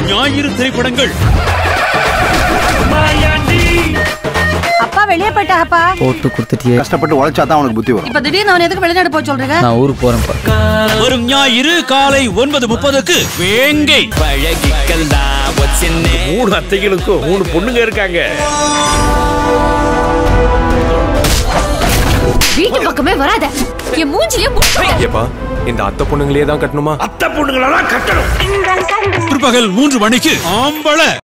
ஞாயிறு திரைப்படங்கள் அப்பா வெளியே போயிட்டாப்பா போட்டு கொடுத்துட்டியே கஷ்டப்பட்டு உழைச்சா தான் அவனுக்கு புத்தி வரும் இப்ப திடீர்னு அவன் எதுக்கு வெளிநாடு போய் சொல்றீங்க நான் ஊருக்கு போறேன்ப்பா வரும் ஞாயிறு காலை ஒன்பது முப்பதுக்கு வேங்கை மூணு அத்தைகளுக்கும் மூணு பொண்ணுங்க இருக்காங்க வீட்டு பக்கமே வராத என் மூஞ்சிலே முட்டை ஏப்பா இந்த அத்தை பொண்ணுங்களே தான் கட்டணுமா அத்தை பொண்ணுங்களெல்லாம் கட்டணும் பிற்பகல் மூன்று மணிக்கு ஆம்பள